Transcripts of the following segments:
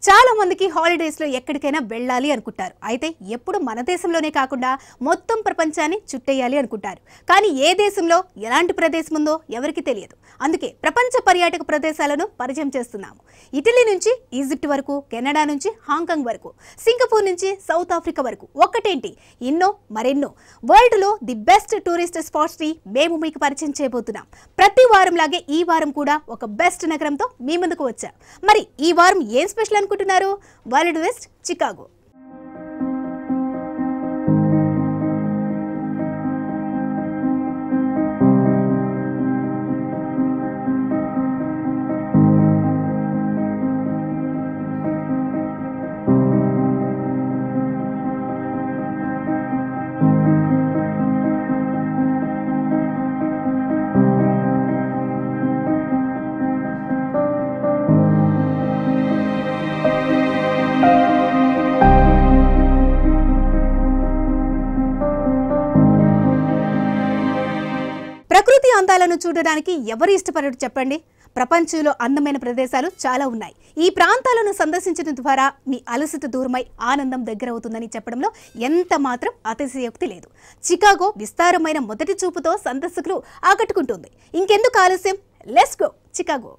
చాలా మందికి హాలిడేస్లో ఎక్కడికైనా వెళ్ళాలి అనుకుంటారు అయితే ఎప్పుడు మన దేశంలోనే కాకుండా మొత్తం ప్రపంచాన్ని చుట్టేయాలి అనుకుంటారు కానీ ఏ దేశంలో ఎలాంటి ప్రదేశం ఉందో ఎవరికి తెలియదు అందుకే ప్రపంచ పర్యాటక ప్రదేశాలను పరిచయం చేస్తున్నాము ఇటలీ నుంచి ఈజిప్ట్ వరకు కెనడా నుంచి హాంకాంగ్ వరకు సింగపూర్ నుంచి సౌత్ ఆఫ్రికా వరకు ఒక్కటేంటి ఎన్నో మరెన్నో వరల్డ్లో ది బెస్ట్ టూరిస్ట్ స్పాట్స్ని మేము మీకు పరిచయం చేయబోతున్నాం ప్రతి వారం లాగే ఈ వారం కూడా ఒక బెస్ట్ నగరంతో మీ ముందుకు వచ్చాం మరి ఈ వారం ఏం స్పెషల్ అనుకుంటున్నారు వరల్డ్ వెస్ట్ చికాగో ప్రకృతి అందాలను చూడడానికి ఎవరు ఇష్టపడరు చెప్పండి ప్రపంచంలో అందమైన ప్రదేశాలు చాలా ఉన్నాయి ఈ ప్రాంతాలను సందర్శించడం ద్వారా మీ అలసట దూరమై ఆనందం దగ్గరవుతుందని చెప్పడంలో ఎంత మాత్రం అతిశయోక్తి లేదు చికాగో విస్తారమైన మొదటి చూపుతో సందర్శకులు ఆకట్టుకుంటుంది ఇంకెందుకు ఆలస్యం లెట్స్ గో చికాగో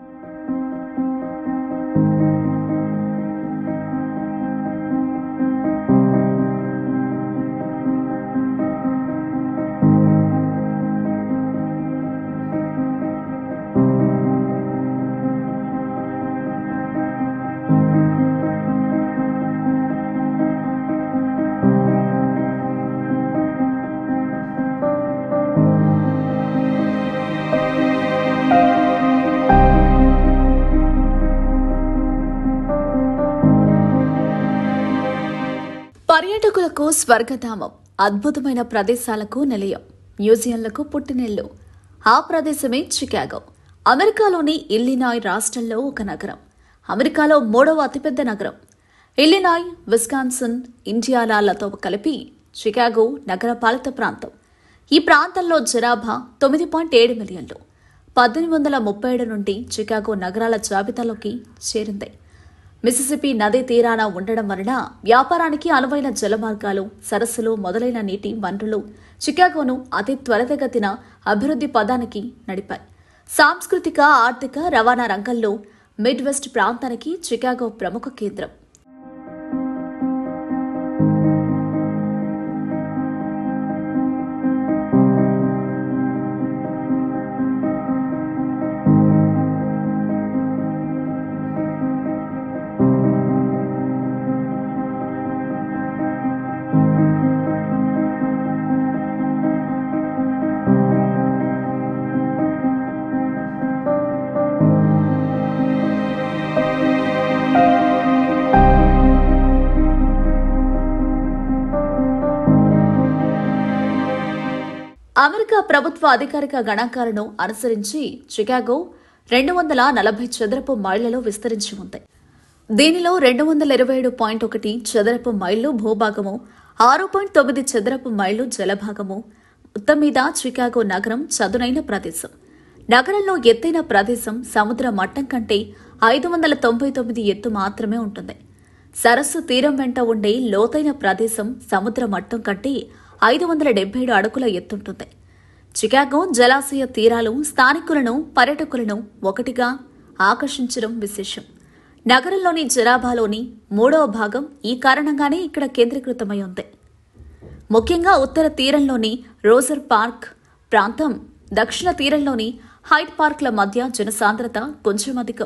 పర్యాటకులకు స్వర్గధామం అద్భుతమైన ప్రదేశాలకు నిలయం మ్యూజియంలకు పుట్టినిల్లు ఆ ప్రదేశమే చికాగో అమెరికాలోని ఇల్లినాయ్ రాష్ట్రంలో ఒక నగరం అమెరికాలో మూడవ అతిపెద్ద నగరం ఇల్లినాయ్ విస్కాన్సన్ ఇండియానాలతో కలిపి చికాగో నగరపాలిత ప్రాంతం ఈ ప్రాంతంలో జనాభా తొమ్మిది పాయింట్ ఏడు మిలియన్లు పద్దెనిమిది వందల ముప్పై ఏడు నుండి చికాగో నగరాల జాబితాలోకి చేరింది మిసిసిపి నదీ తీరాన ఉండడం వలన వ్యాపారానికి అనువైన జలమార్గాలు సరస్సులు మొదలైన నీటి వనరులు చికాగోను అతి త్వరితగతిన అభివృద్ధి పదానికి నడిపాయి సాంస్కృతిక ఆర్థిక రవాణా రంగంలో మిడ్ వెస్ట్ ప్రాంతానికి చికాగో ప్రముఖ కేంద్రం అమెరికా ప్రభుత్వ అధికారిక గణాంకాలను అనుసరించి చికాగో రెండు వందల నలభై చదరపు మైళ్లలో విస్తరించి ఉంది దీనిలో రెండు వందల ఇరవై ఏడు పాయింట్ ఒకటి చదరపు మైళ్లు భూభాగము ఆరు పాయింట్ తొమ్మిది చదరపు మైళ్లు జలభాగము మొత్తం మీద చికాగో నగరం చదునైన ప్రదేశం నగరంలో ఎత్తైన ప్రదేశం సముద్ర మట్టం కంటే ఐదు వందల తొంభై తొమ్మిది ఎత్తు మాత్రమే ఉంటుంది సరస్సు తీరం వెంట ఉండే లోతైన ప్రదేశం సముద్ర మట్టం కంటే ఐదు వందల డెబ్బై ఏడు అడుగుల ఎత్తుంటుంది చికాగో జలాశయ తీరాలు స్థానికులను పర్యాటకులను ఒకటిగా ఆకర్షించడం విశేషం నగరంలోని జనాభాలోని మూడవ భాగం ఈ కారణంగానే ఇక్కడ కేంద్రీకృతమై ఉంది ముఖ్యంగా ఉత్తర తీరంలోని రోజర్ పార్క్ ప్రాంతం దక్షిణ తీరంలోని హైట్ పార్క్ల మధ్య జనసాంద్రత కొంచెం అధికం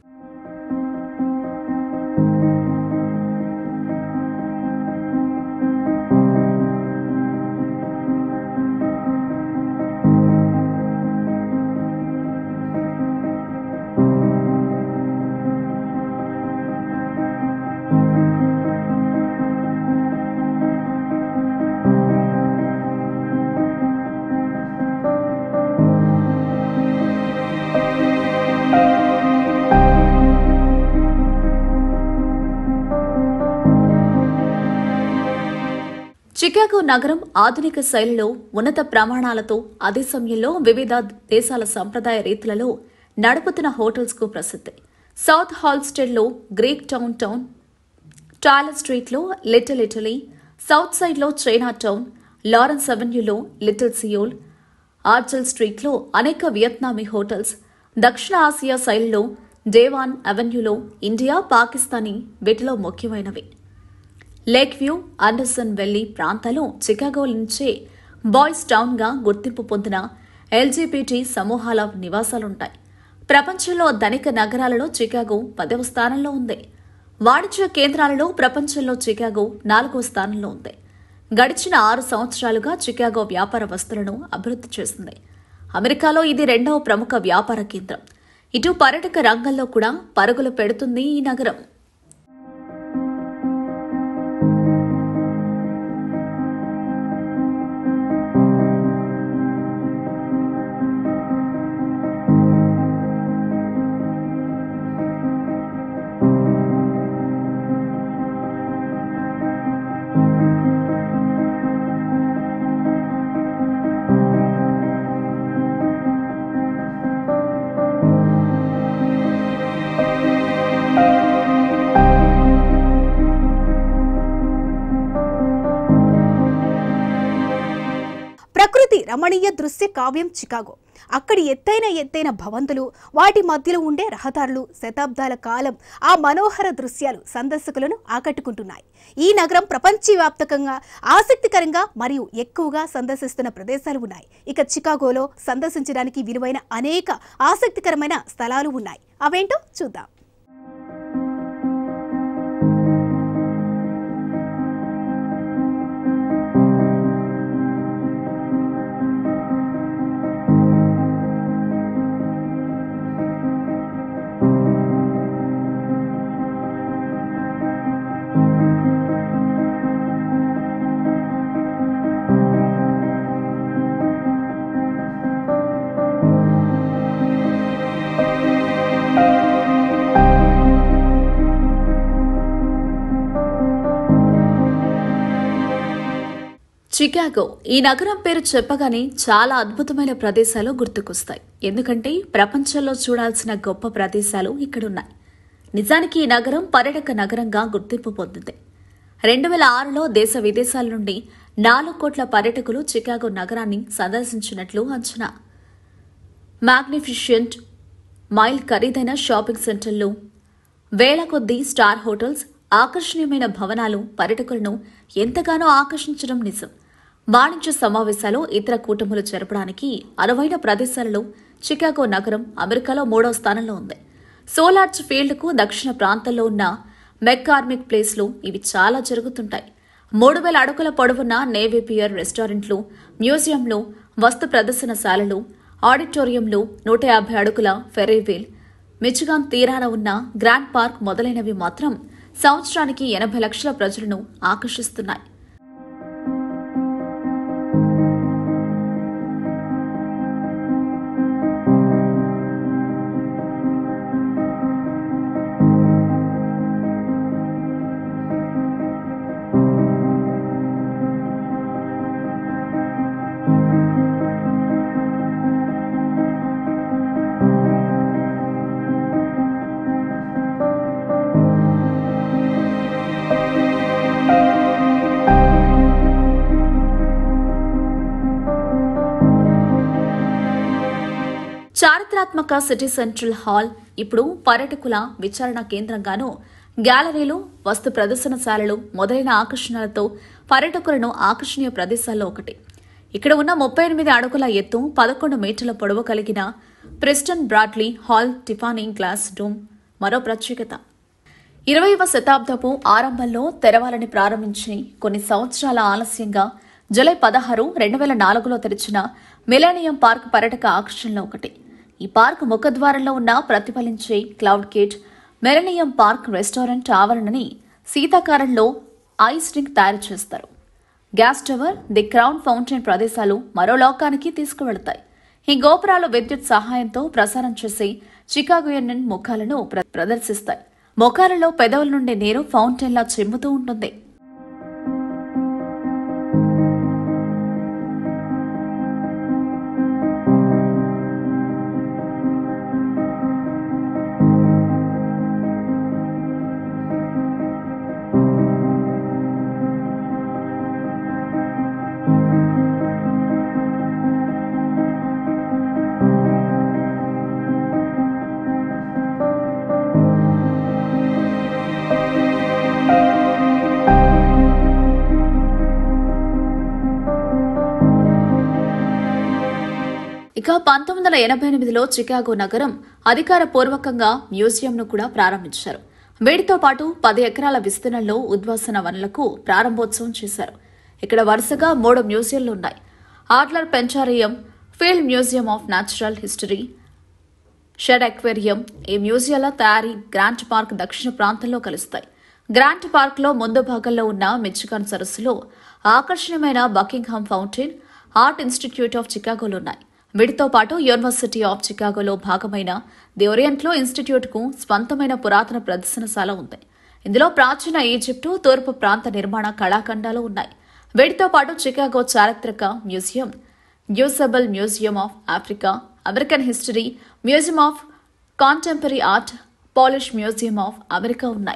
చికాగో నగరం ఆధునిక శైలిలో ఉన్నత ప్రమాణాలతో అదే సమయంలో వివిధ దేశాల సంప్రదాయ రీతులలో నడుపుతున్న హోటల్స్ కు ప్రసిద్ధి సౌత్ హాల్స్టెడ్లో గ్రీక్ టౌన్ టౌన్ టాలర్ స్ట్రీట్లో లిటిల్ ఇటలీ సౌత్ సైడ్లో చైనా టౌన్ లారెన్స్ అవెన్యూలో లిటిల్ సియోల్ ఆర్చల్ స్ట్రీట్లో అనేక వియత్నామీ హోటల్స్ దక్షిణ ఆసియా శైలిలో డేవాన్ అవెన్యూలో ఇండియా పాకిస్తానీ వీటిలో ముఖ్యమైనవి లేక్ వ్యూ అండర్సన్ వెల్లీ ప్రాంతాలు చికాగో నుంచే బాయ్స్ టౌన్గా గుర్తింపు పొందిన ఎల్జీబీటీ సమూహాల నివాసాలుంటాయి ప్రపంచంలో ధనిక నగరాలలో చికాగో పదవ స్థానంలో ఉంది వాణిజ్య కేంద్రాలలో ప్రపంచంలో చికాగో నాలుగో స్థానంలో ఉంది గడిచిన ఆరు సంవత్సరాలుగా చికాగో వ్యాపార వస్తువులను అభివృద్ధి చేసింది అమెరికాలో ఇది రెండవ ప్రముఖ వ్యాపార కేంద్రం ఇటు పర్యాటక రంగంలో కూడా పరుగులు పెడుతుంది ఈ నగరం ప్రకృతి రమణీయ దృశ్య కావ్యం చికాగో అక్కడి ఎత్తైన ఎత్తైన భవంతులు వాటి మధ్యలో ఉండే రహదారులు శతాబ్దాల కాలం ఆ మనోహర దృశ్యాలు సందర్శకులను ఆకట్టుకుంటున్నాయి ఈ నగరం ప్రపంచవ్యాప్తంగా ఆసక్తికరంగా మరియు ఎక్కువగా సందర్శిస్తున్న ప్రదేశాలు ఉన్నాయి ఇక చికాగోలో సందర్శించడానికి విలువైన అనేక ఆసక్తికరమైన స్థలాలు ఉన్నాయి అవేంటో చూద్దాం చికాగో ఈ నగరం పేరు చెప్పగానే చాలా అద్భుతమైన ప్రదేశాలు గుర్తుకొస్తాయి ఎందుకంటే ప్రపంచంలో చూడాల్సిన గొప్ప ప్రదేశాలు ఇక్కడున్నాయి నిజానికి ఈ నగరం పర్యాటక నగరంగా గుర్తింపు పొందింది రెండు వేల ఆరులో దేశ విదేశాల నుండి నాలుగు కోట్ల పర్యాటకులు చికాగో నగరాన్ని సందర్శించినట్లు అంచనా మ్యాగ్నిఫిషియంట్ మైల్ ఖరీదైన షాపింగ్ సెంటర్లు వేల కొద్దీ స్టార్ హోటల్స్ ఆకర్షణీయమైన భవనాలు పర్యాటకులను ఎంతగానో ఆకర్షించడం నిజం వాణిజ్య సమావేశాలు ఇతర కూటములు జరపడానికి అనువైన ప్రదేశాలలో చికాగో నగరం అమెరికాలో మూడో స్థానంలో ఉంది సోలార్చ్ ఫీల్డ్కు దక్షిణ ప్రాంతంలో ఉన్న మెక్కార్మిక్ ప్లేస్లో ఇవి చాలా జరుగుతుంటాయి మూడు వేల అడుగుల పొడవున్న నేవీ పియర్ రెస్టారెంట్లు మ్యూజియంలు వస్తు ప్రదర్శనశాలలు ఆడిటోరియంలు నూట యాభై అడుగుల ఫెరీవీల్ మిచిగాన్ తీరాన ఉన్న గ్రాండ్ పార్క్ మొదలైనవి మాత్రం సంవత్సరానికి ఎనభై లక్షల ప్రజలను ఆకర్షిస్తున్నాయి చారిత్రాత్మక సిటీ సెంట్రల్ హాల్ ఇప్పుడు పర్యాటకుల విచారణ కేంద్రంగాను గ్యాలరీలు వస్తు ప్రదర్శనశాలలు మొదలైన ఆకర్షణలతో పర్యాటకులను ఆకర్షణీయ ప్రదేశాల్లో ఒకటి ఇక్కడ ఉన్న ముప్పై ఎనిమిది అడుగుల ఎత్తు పదకొండు మీటర్ల పొడవు కలిగిన Preston Bradley hall Tiffany glass dome మరో ప్రత్యేకత ఇరవైవ శతాబ్దపు ఆరంభంలో తెరవాలని ప్రారంభించి కొన్ని సంవత్సరాల ఆలస్యంగా జూలై పదహారు రెండు వేల నాలుగులో తెరిచిన మిలేనియం పార్క్ పర్యాటక ఆకర్షణలో ఒకటి ఈ పార్క్ ముఖద్వారంలో ఉన్న ప్రతిఫలించే cloud gate millennium park restaurant ఆవరణని శీతాకాలంలో ఐస్ డ్రింక్ తయారు చేస్తారు gas tower the crown fountain ప్రదేశాలు మరో లోకానికి తీసుకువెళతాయి ఈ గోపురాలు విద్యుత్ సహాయంతో ప్రసారం చేసే చికాగోయన్ ముఖాలను ప్ర- ప్రదర్శిస్తాయి ముఖాలలో పెదవుల నుండి నీరు ఫౌంటైన్లా చిమ్ముతూ ఉంటుంది ఇక పంతొమ్మిది వందల ఎనభై ఎనిమిదిలో చికాగో నగరం అధికారపూర్వకంగా మ్యూజియంను కూడా ప్రారంభించారు వీటితో పాటు పది ఎకరాల విస్తీర్ణంలో ఉద్వాసన వనరులకు ప్రారంభోత్సవం చేశారు ఇక్కడ వరుసగా మూడు మ్యూజియంలు ఉన్నాయి Adler planetarium Field museum of natural history Shedd aquarium ఈ మ్యూజియంల తయారీ గ్రాంట్ పార్క్ దక్షిణ ప్రాంతంలో కలుస్తాయి గ్రాంట్ పార్క్ లో ముందు భాగంలో ఉన్న మిచిగాన్ సరస్సులో ఆకర్షణీయమైన Buckingham fountain art institute of చికాగోలు ఉన్నాయి వీటితో పాటు యూనివర్సిటీ ఆఫ్ చికాగోలో భాగమైన ది ఓరియంట్లో ఇన్స్టిట్యూట్ కు స్వంతమైన పురాతన ప్రదర్శనశాల ఉంది ఇందులో ప్రాచీన ఈజిప్టు తూర్పు ప్రాంత నిర్మాణ కళాఖండాలు ఉన్నాయి వీటితో పాటు చికాగో చారిత్రక museum DuSable museum of Africa American history museum of contemporary art Polish museum of America ఉన్నాయి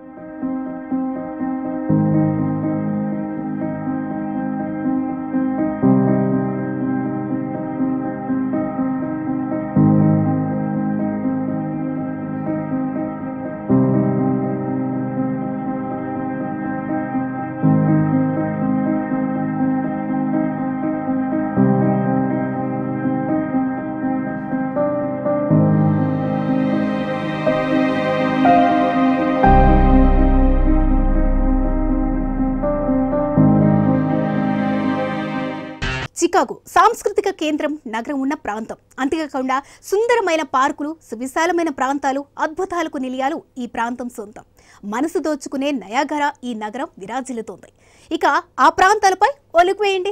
చికాగో సాంస్కృతిక కేంద్రం నగరం ఉన్న ప్రాంతం అంతేకాకుండా సుందరమైన పార్కులు సువిశాలమైన ప్రాంతాలు అద్భుతాలకు నిలయాలు ఈ ప్రాంతం సొంతం మనసు దోచుకునే నయాగర ఈ నగరం విరాజిల్లుతోంది ఇక ఆ ప్రాంతాలపై ఒలుకు వేయండి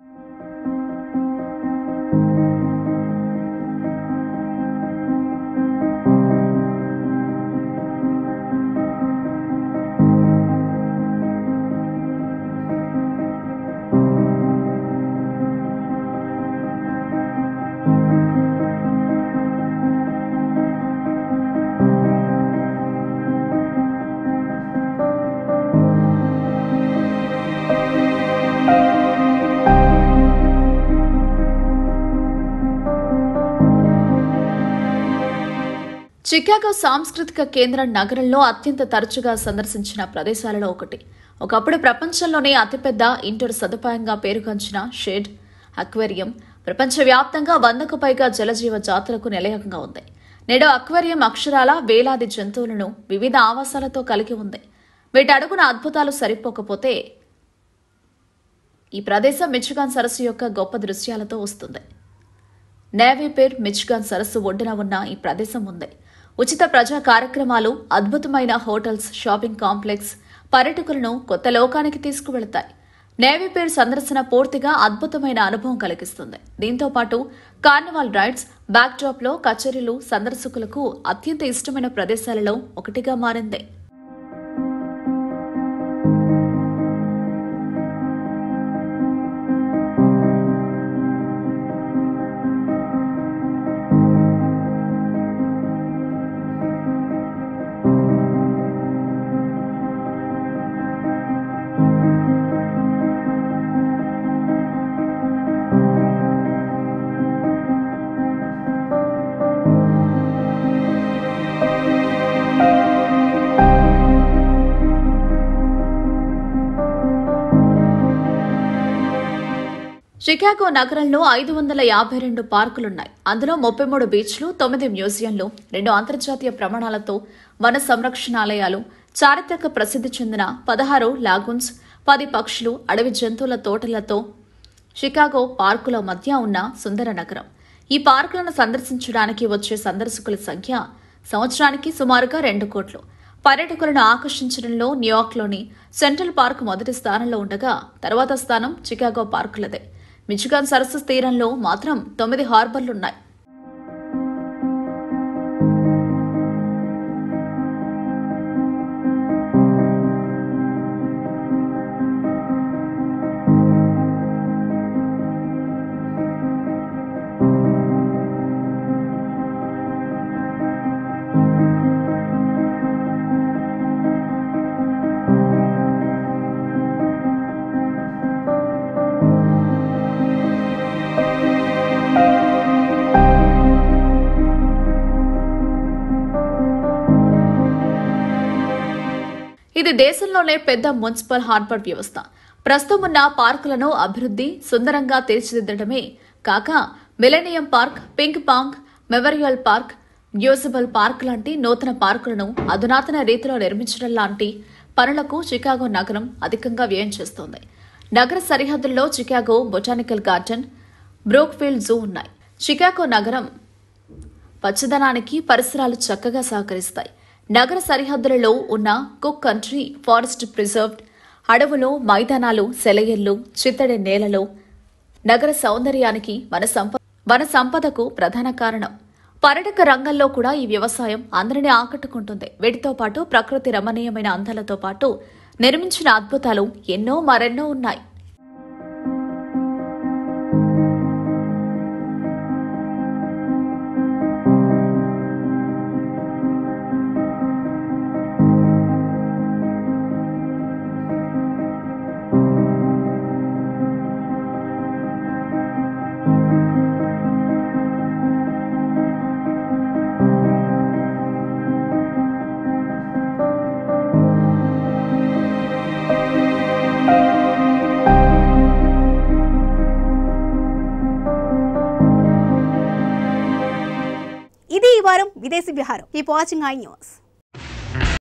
చికాగో సాంస్కృతిక కేంద్రం నగరంలో అత్యంత తరచుగా సందర్శించిన ప్రదేశాలలో ఒకటి ఒకప్పుడు ప్రపంచంలోనే అతిపెద్ద ఇంటర్ సదుపాయంగా పేరుగాంచిన షెడ్ అక్వేరియం ప్రపంచవ్యాప్తంగా వందకు పైగా జలజీవ జాతులకు నిలయంగా ఉంది నేడు అక్వేరియం అక్షరాల వేలాది జంతువులను వివిధ ఆవాసాలతో కలిగి ఉంది వీటి అడుగున అద్భుతాలు సరిపోకపోతే ఈ ప్రదేశం మిచిగాన్ సరస్సు యొక్క గొప్ప దృశ్యాలతో వస్తుంది నేవీ పేర్ మిచిగాన్ సరస్సు ఒడ్డున ఉన్న ఈ ప్రదేశం ఉంది ఉచిత ప్రజా కార్యక్రమాలు అద్భుతమైన హోటల్స్ షాపింగ్ కాంప్లెక్స్ పర్యటకులను కొత్త లోకానికి తీసుకువెళతాయి నేవీ పేర్ సందర్శన పూర్తిగా అద్భుతమైన అనుభవం కలిగిస్తుంది దీంతో పాటు కార్నివాల్ రైడ్స్ బ్యాక్డ్రాప్ లో కచేరీలు సందర్శకులకు అత్యంత ఇష్టమైన ప్రదేశాలలో ఒకటిగా మారింది షికాగో నగరంలో ఐదు వందల యాభై రెండు పార్కులున్నాయి అందులో ముప్పై మూడు బీచ్లు తొమ్మిది మ్యూజియంలు రెండు అంతర్జాతీయ ప్రమాణాలతో వన సంరక్షణాలయాలు చారిత్రక ప్రసిద్ధి చెందిన పదహారు లాగూన్స్ పది పక్షులు అడవి జంతువుల తోటలతో షికాగో పార్కుల మధ్య ఉన్న సుందర నగరం ఈ పార్కులను సందర్శించడానికి వచ్చే సందర్శకుల సంఖ్య సంవత్సరానికి సుమారుగా రెండు కోట్లు పర్యాటకులను ఆకర్షించడంలో న్యూయార్క్లోని సెంట్రల్ పార్క్ మొదటి స్థానంలో ఉండగా తర్వాత స్థానం చికాగో పార్కులదే మిచిగాన్ సరస్సు తీరంలో మాత్రం తొమ్మిది హార్బర్లున్నాయి ఇది దేశంలోనే పెద్ద మున్సిపల్ హార్బర్ వ్యవస్థ ప్రస్తుతం ఉన్న పార్కులను అభివృద్ధి సుందరంగా తీర్చిదిద్దడమే కాక millennium park ping pong memorial park మ్యూజిబల్ పార్క్ లాంటి నూతన పార్కులను అధునాతన రీతిలో నిర్మించడం లాంటి పనులకు చికాగో నగరం అధికంగా వ్యయం చేస్తోంది నగర సరిహద్దుల్లో Chicago botanical garden Brookfield zoo ఉన్నాయి చికాగో నగరం పచ్చదనానికి పరిసరాలు చక్కగా సహకరిస్తాయి నగర సరిహద్దులలో ఉన్న కుక్ కంట్రీ ఫారెస్ట్ ప్రిజర్వ్డ్ అడవులు మైదానాలు సెలయేళ్లు చిత్తడి నేలలో నగర సౌందర్యానికి వన సంప వన సంపదకు ప్రధాన కారణం పర్యాటక రంగంలో కూడా ఈ వ్యవసాయం అందరినీ ఆకట్టుకుంటుంది వీటితో పాటు ప్రకృతి రమణీయమైన అందాలతో పాటు నిర్మించిన అద్భుతాలు ఎన్నో మరెన్నో ఉన్నాయి ఇది ఈ వారం విదేశీ విహారం కీప్ వాచింగ్ ఐ న్యూస్